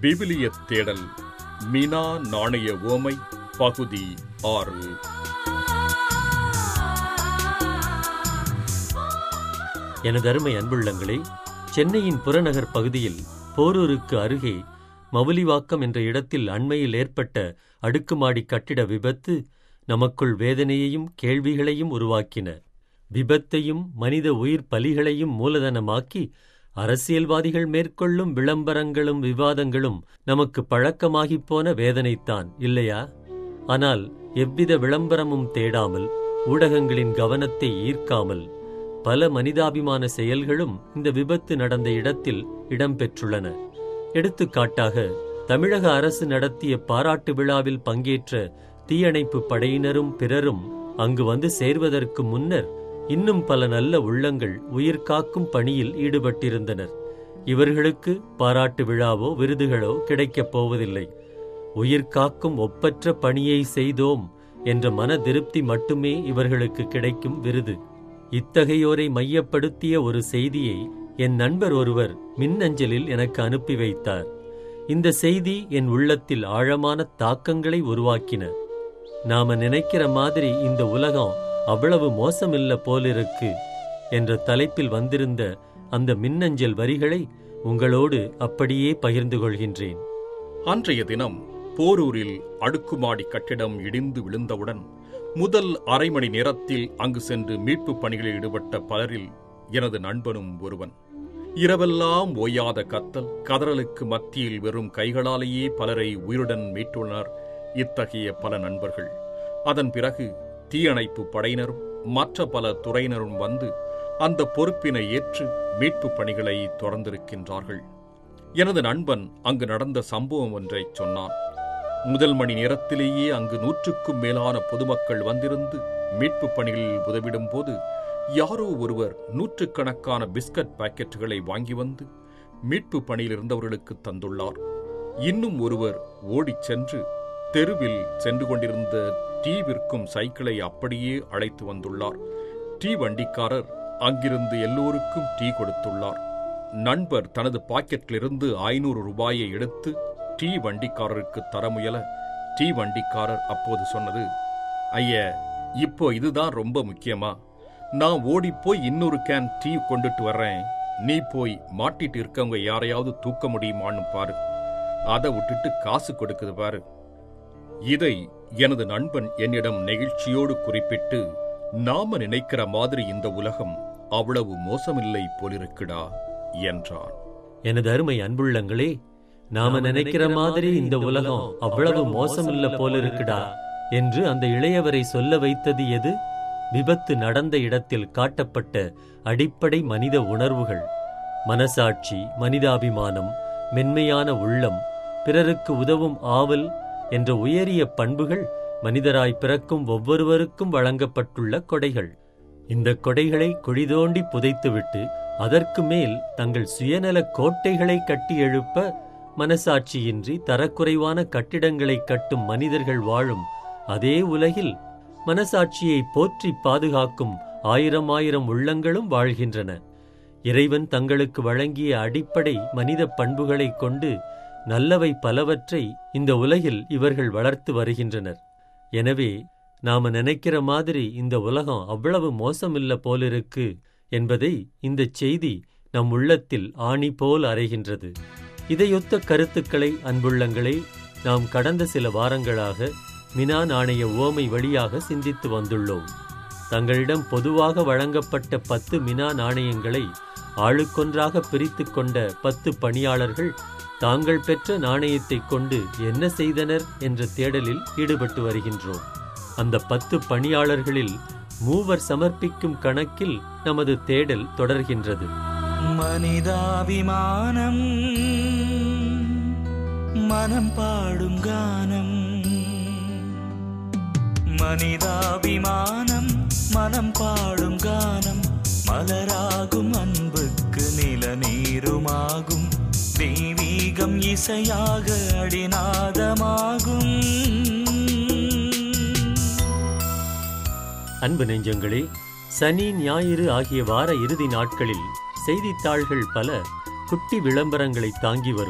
விவிலிய தேடல் மினா நாணய ஓமை பகுதி ஆறு எனது அருமை அன்புள்ளங்களே சென்னையின் புறநகர் பகுதியில் போரூருக்கு அருகே மவுலிவாக்கம் என்ற இடத்தில் அண்மையில் ஏற்பட்ட அடுக்குமாடி கட்டிட விபத்து நமக்குள் வேதனையையும் கேள்விகளையும் உருவாக்கின விபத்தையும் மனித உயிர் பலிகளையும் மூலதனமாக்கி அரசியல்வாதிகள் மேற்கொள்ளும் விளம்பரங்களும் விவாதங்களும் நமக்கு பழக்கமாகிப் போன வேதனைத்தான் இல்லையா ஆனால் எவ்வித விளம்பரமும் தேடாமல் ஊடகங்களின் கவனத்தை ஈர்க்காமல் பல மனிதாபிமான செயல்களும் இந்த விபத்து நடந்த இடத்தில் இடம்பெற்றுள்ளன எடுத்துக்காட்டாக தமிழக அரசு நடத்திய பாராட்டு விழாவில் பங்கேற்ற தீயணைப்பு படையினரும் பிறரும் அங்கு வந்து சேர்வதற்கு முன்னர் இன்னும் பல நல்ல உள்ளங்கள் உயிர் காக்கும் பணியில் ஈடுபட்டிருந்தனர் இவர்களுக்கு பாராட்டு விழாவோ விருதுகளோ கிடைக்கப் போவதில்லை உயிர் காக்கும் ஒப்பற்ற பணியை செய்தோம் என்ற மன திருப்தி மட்டுமே இவர்களுக்கு கிடைக்கும் விருது இத்தகையோரை மையப்படுத்திய ஒரு செய்தியை என் நண்பர் ஒருவர் மின்னஞ்சலில் எனக்கு அனுப்பி வைத்தார் இந்த செய்தி என் உள்ளத்தில் ஆழமான தாக்கங்களை உருவாக்கின நாம நினைக்கிற மாதிரி இந்த உலகம் அவ்வளவு மோசமில்ல போலிருக்கு என்ற தலைப்பில் வந்திருந்த அந்த மின்னஞ்சல் வரிகளை உங்களோடு அப்படியே பகிர்ந்து கொள்கின்றேன் அன்றைய தினம் போரூரில் அடுக்குமாடி கட்டிடம் இடிந்து விழுந்தவுடன் முதல் அரை மணி நேரத்தில் அங்கு சென்று மீட்புப் பணிகளில் ஈடுபட்ட பலரில் எனது நண்பனும் ஒருவன் இரவெல்லாம் ஓயாத கத்தல் கதறலுக்கு மத்தியில் வெறும் கைகளாலேயே பலரை உயிருடன் மீட்டுள்ளனர் இத்தகைய பல நண்பர்கள் அதன் பிறகு தீயணைப்பு படையினரும் மற்ற பல துறையினரும் வந்து அந்த பொறுப்பினை ஏற்று மீட்புப் பணிகளை தொடர்ந்திருக்கின்றார்கள் எனது நண்பன் அங்கு நடந்த சம்பவம் ஒன்றை சொன்னான் முதல் மணி நேரத்திலேயே அங்கு நூற்றுக்கும் மேலான பொதுமக்கள் வந்திருந்து மீட்புப் பணிகளில் உதவிடும் போது யாரோ ஒருவர் நூற்றுக்கணக்கான பிஸ்கட் பாக்கெட்டுகளை வாங்கி வந்து மீட்பு பணியில் இருந்தவர்களுக்கு தந்துள்ளார் இன்னும் ஒருவர் ஓடிச் சென்று தெருவில் சென்று கொண்டிருந்த டீ விற்கும் சைக்கிளை அப்படியே அழைத்து வந்துள்ளார் டீ வண்டிக்காரர் அங்கிருந்து எல்லோருக்கும் டீ கொடுத்துள்ளார் நண்பர் தனது பாக்கெட்டிலிருந்து ஐநூறு ரூபாயை எடுத்து டீ வண்டிக்காரருக்கு தர முயல டீ வண்டிக்காரர் அப்போது சொன்னது ஐய இப்போ இதுதான் ரொம்ப முக்கியமா நான் ஓடிப்போய் இன்னொரு கேன் டீ கொண்டுட்டு வர்றேன் நீ போய் மாட்டிட்டு இருக்கவங்க யாரையாவது தூக்க முடியுமான்னு பாரு அதை விட்டுட்டு காசு கொடுக்குது பாரு இதை எனது நண்பன் என்னிடம் நெகிழ்ச்சியோடு குறிப்பிட்டு நாம நினைக்கிற மாதிரி இந்த உலகம் அவ்வளவு மோசமில்லை போலிருக்குடா என்றான் எனது அருமை அன்புள்ளங்களே நாம நினைக்கிற மாதிரி இந்த உலகம் அவ்வளவு மோசமில்ல போல இருக்குடா என்று அந்த இளையவரை சொல்ல வைத்தது எது விபத்து நடந்த இடத்தில் காட்டப்பட்ட அடிப்படை மனித உணர்வுகள் மனசாட்சி மனிதாபிமானம் மென்மையான உள்ளம் பிறருக்கு உதவும் ஆவல் என்ற உயரிய பண்புகள் மனிதராய் பிறக்கும் ஒவ்வொருவருக்கும் வழங்கப்பட்டுள்ள கொடைகள் இந்த கொடைகளை குழிதோண்டி புதைத்துவிட்டு அதற்கு மேல் தங்கள் சுயநல கோட்டைகளை கட்டி எழுப்ப மனசாட்சியின்றி தரக்குறைவான கட்டிடங்களை கட்டும் மனிதர்கள் வாழும் அதே உலகில் மனசாட்சியை போற்றி பாதுகாக்கும் ஆயிரம் ஆயிரம் உள்ளங்களும் வாழ்கின்றன இறைவன் தங்களுக்கு வழங்கிய அடிப்படை மனித பண்புகளைக் கொண்டு நல்லவை பலவற்றை இந்த உலகில் இவர்கள் வளர்த்து வருகின்றனர் எனவே நாம நினைக்கிற மாதிரி இந்த உலகம் அவ்வளவு மோசமில்ல போலிருக்கு என்பதை இந்தச் செய்தி நம் உள்ளத்தில் ஆணி போல் அறைகின்றது இதையொத்த கருத்துக்களை அன்புள்ளங்களே நாம் கடந்த சில வாரங்களாக மினா நாணய ஓமை வழியாக சிந்தித்து வந்துள்ளோம் தங்களிடம் பொதுவாக வழங்கப்பட்ட பத்து மினா நாணயங்களை ஆளுக்கொன்றாக பிரித்து கொண்ட பத்து பணியாளர்கள் தாங்கள் பெற்ற நாணயத்தைக் கொண்டு என்ன செய்தனர் என்ற தேடலில் ஈடுபட்டு வருகின்றோம் அந்த பத்து பணியாளர்களில் மூவர் சமர்ப்பிக்கும் கணக்கில் நமது தேடல் தொடர்கின்றது மனிதாபிமானம் மனம் பாடும் கானம் மனிதாபிமானம் மனம் பாடும் கானம் மலராகும் அன்புக்கு நில நீருமாகும் தெய்வீகம் இசையாக அடிநாதமாகும் அன்பு நெஞ்சங்களே சனி ஞாயிறு ஆகிய வார இறுதி நாட்களில் செய்தித்தாள்கள் பல குட்டி விளம்பரங்களை தாங்கி வரும்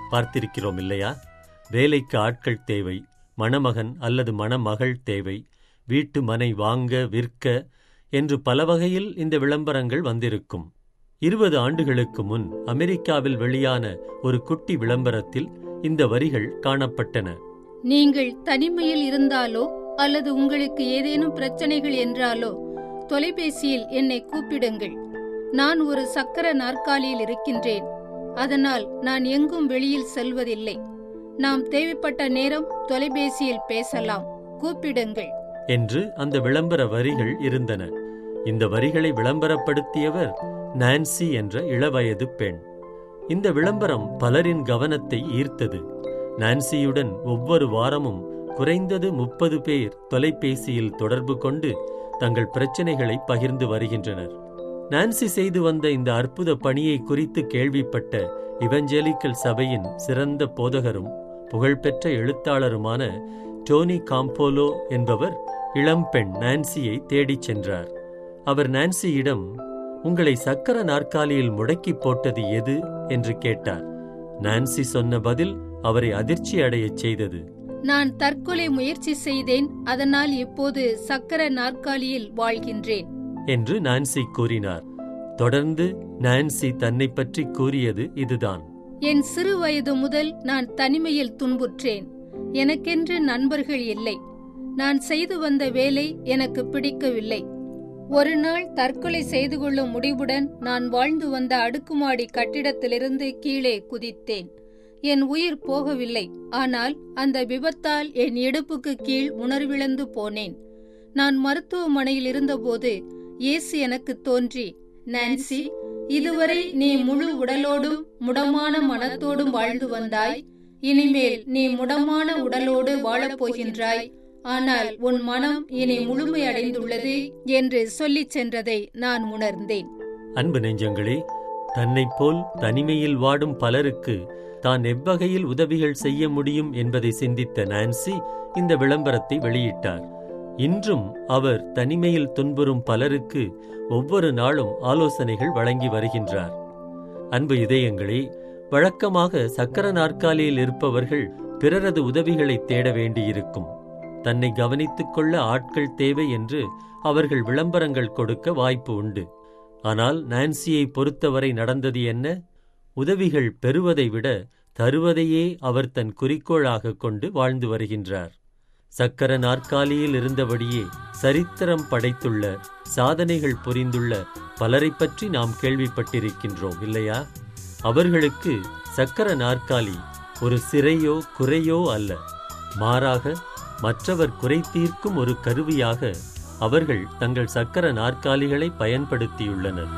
பார்த்திருக்கிறோம் இல்லையா வேலைக்கு ஆட்கள் தேவை மணமகன் அல்லது மணமகள் தேவை வீட்டு மனை வாங்க விற்க என்று பல வகையில் இந்த விளம்பரங்கள் வந்திருக்கும் இருபது ஆண்டுகளுக்கு முன் அமெரிக்காவில் வெளியான ஒரு குட்டி விளம்பரத்தில் இந்த வரிகள் காணப்பட்டன நீங்கள் தனிமையில் இருந்தாலோ அல்லது உங்களுக்கு ஏதேனும் பிரச்சனைகள் என்றாலோ தொலைபேசியில் என்னை கூப்பிடுங்கள் நான் ஒரு சக்கர நாற்காலியில் இருக்கின்றேன் அதனால் நான் எங்கும் வெளியில் செல்வதில்லை நாம் தேவைப்பட்ட நேரம் தொலைபேசியில் பேசலாம் கூப்பிடுங்கள் என்று அந்த விளம்பர வரிகள் இருந்தன இந்த வரிகளை விளம்பரப்படுத்தியவர் நான்சி என்ற இளவயது பெண் இந்த விளம்பரம் பலரின் கவனத்தை ஈர்த்தது நான்சியுடன் ஒவ்வொரு வாரமும் குறைந்தது முப்பது பேர் தொலைபேசியில் தொடர்பு கொண்டு தங்கள் பிரச்சனைகளை பகிர்ந்து வருகின்றனர் நான்சி செய்து வந்த இந்த அற்புத பணியை குறித்து கேள்விப்பட்ட இவஞ்செலிக்கல் சபையின் சிறந்த போதகரும் புகழ்பெற்ற எழுத்தாளருமான டோனி காம்போலோ என்பவர் இளம்பெண் நான்சியை தேடிச் சென்றார் அவர் நான்சியிடம் உங்களை சக்கர நாற்காலியில் முடக்கி போட்டது எது என்று கேட்டார் நான்சி சொன்ன பதில் அவரை அதிர்ச்சி அடையச் செய்தது நான் தற்கொலை முயற்சி செய்தேன் அதனால் இப்போது சக்கர நாற்காலியில் வாழ்கின்றேன் என்று நான்சி கூறினார் தொடர்ந்து நான்சி தன்னை பற்றி கூறியது இதுதான் என் சிறு வயது முதல் நான் தனிமையில் துன்புற்றேன் எனக்கென்று நண்பர்கள் இல்லை நான் செய்து வந்த வேலை எனக்கு பிடிக்கவில்லை ஒரு நாள் தற்கொலை செய்து கொள்ளும் முடிவுடன் நான் வாழ்ந்து வந்த அடுக்குமாடி கட்டிடத்திலிருந்து கீழே குதித்தேன் என் உயிர் போகவில்லை ஆனால் அந்த விபத்தால் என் இடுப்புக்கு கீழ் உணர்விழந்து போனேன் நான் மருத்துவமனையில் இருந்தபோது இயேசு எனக்கு தோன்றி நான்சி இதுவரை நீ முழு உடலோடும் முடமான மனத்தோடும் வாழ்ந்து வந்தாய் இனிமேல் நீ முடமான உடலோடு வாழப் போகின்றாய் ஆனால் உன் மனம் இனி முழுமையடைந்துள்ளது என்று சொல்லிச் சென்றதை நான் உணர்ந்தேன் அன்பு நெஞ்சங்களே தன்னைப் போல் தனிமையில் வாடும் பலருக்கு தான் எவ்வகையில் உதவிகள் செய்ய முடியும் என்பதை சிந்தித்த நான்சி இந்த விளம்பரத்தை வெளியிட்டார் இன்றும் அவர் தனிமையில் துன்புறும் பலருக்கு ஒவ்வொரு நாளும் ஆலோசனைகள் வழங்கி வருகின்றார் அன்பு இதயங்களே வழக்கமாக சக்கர நாற்காலியில் இருப்பவர்கள் பிறரது உதவிகளை தேட வேண்டியிருக்கும் தன்னை கவனித்துக் கொள்ள ஆட்கள் தேவை என்று அவர்கள் விளம்பரங்கள் கொடுக்க வாய்ப்பு உண்டு ஆனால் நான்சியை பொறுத்தவரை நடந்தது என்ன உதவிகள் பெறுவதை விட தருவதையே அவர் தன் குறிக்கோளாக கொண்டு வாழ்ந்து வருகின்றார் சக்கர நாற்காலியில் இருந்தபடியே சரித்திரம் படைத்துள்ள சாதனைகள் புரிந்துள்ள பலரைப் பற்றி நாம் கேள்விப்பட்டிருக்கின்றோம் இல்லையா அவர்களுக்கு சக்கர நாற்காலி ஒரு சிறையோ குறையோ அல்ல மாறாக மற்றவர் குறை தீர்க்கும் ஒரு கருவியாக அவர்கள் தங்கள் சக்கர நாற்காலிகளை பயன்படுத்தியுள்ளனர்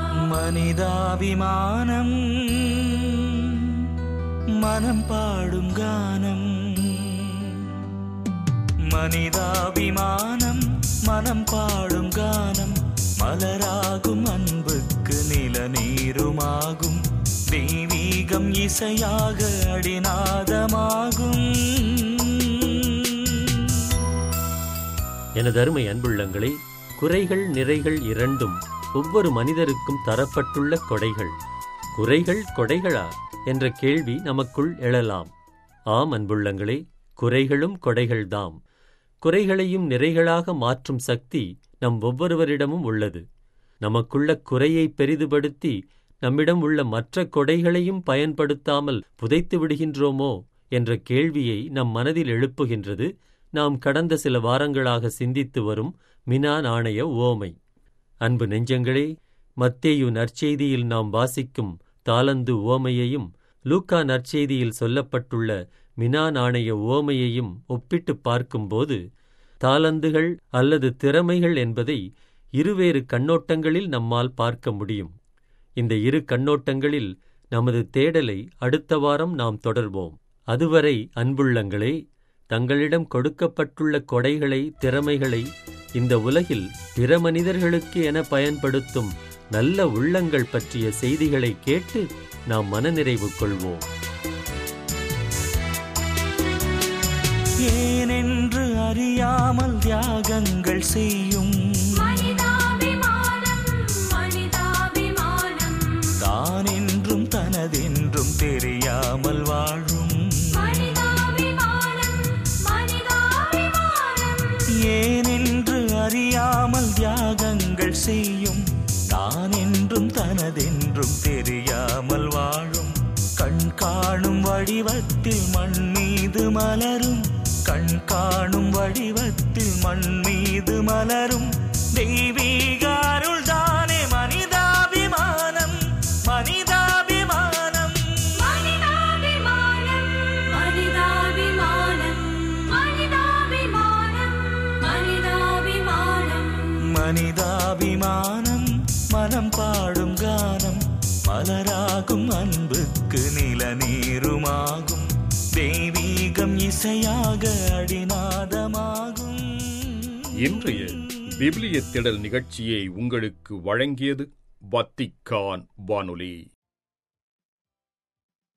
மனிதாபிமானம் மனம் பாடும் கானம் மனிதாபிமானம் மனம் பாடும் கானம் மலராகும் அன்புக்கு நில நீருமாகும் தெய்வீகம் இசையாக அடிநாதமாகும் எனது அருமை அன்புள்ளங்களே குறைகள் நிறைகள் இரண்டும் ஒவ்வொரு மனிதருக்கும் தரப்பட்டுள்ள கொடைகள் குறைகள் கொடைகளா என்ற கேள்வி நமக்குள் எழலாம் ஆம் அன்புள்ளங்களே குறைகளும் கொடைகள்தாம் குறைகளையும் நிறைகளாக மாற்றும் சக்தி நம் ஒவ்வொருவரிடமும் உள்ளது நமக்குள்ள குறையை பெரிதுபடுத்தி நம்மிடம் உள்ள மற்ற கொடைகளையும் பயன்படுத்தாமல் புதைத்து விடுகின்றோமோ என்ற கேள்வியை நம் மனதில் எழுப்புகின்றது நாம் கடந்த சில வாரங்களாக சிந்தித்து வரும் மினா நாணய ஓமை அன்பு நெஞ்சங்களே மத்தேயு நற்செய்தியில் நாம் வாசிக்கும் தாலந்து ஓமையையும் லூக்கா நற்செய்தியில் சொல்லப்பட்டுள்ள மினா நாணய ஓமையையும் ஒப்பிட்டுப் பார்க்கும்போது தாலந்துகள் அல்லது திறமைகள் என்பதை இருவேறு கண்ணோட்டங்களில் நம்மால் பார்க்க முடியும் இந்த இரு கண்ணோட்டங்களில் நமது தேடலை அடுத்த வாரம் நாம் தொடர்வோம் அதுவரை அன்புள்ளங்களே தங்களிடம் கொடுக்கப்பட்டுள்ள கொடைகளை திறமைகளை இந்த உலகில் பிற மனிதர்களுக்கு என பயன்படுத்தும் நல்ல உள்ளங்கள் பற்றிய செய்திகளை கேட்டு நாம் மனநிறைவு கொள்வோம் ஏனென்று அறியாமல் தியாகங்கள் செய்யும் மனிதாபிமானம் மனிதாபிமானம் தான் என்றும் தனதென்றும் தெரியாமல் வாழ தான் என்றும் தனதென்றும் தெரியாமல் வாழும் கண் காணும் வடிவத்தில் மண் மீது மலரும் கண் காணும் வடிவத்தில் மண் மீது மலரும் தெய்வீக அருள் தானே மனிதாபிமானம் மனிதாபிமானம் மனிதாபிமானம் மனிதாபிமானம் மனிதாபிமானம் மனிதாபிமானம் மனிதாபிமானம் மனம் பாடும் கானம் மலராகும் அன்புக்கு நில நீருமாகும் தெய்வீகம் இசையாக அடிநாதமாகும் இன்றைய விவிலிய திடல் நிகழ்ச்சியை உங்களுக்கு வழங்கியது வத்திக்கான் வானொலி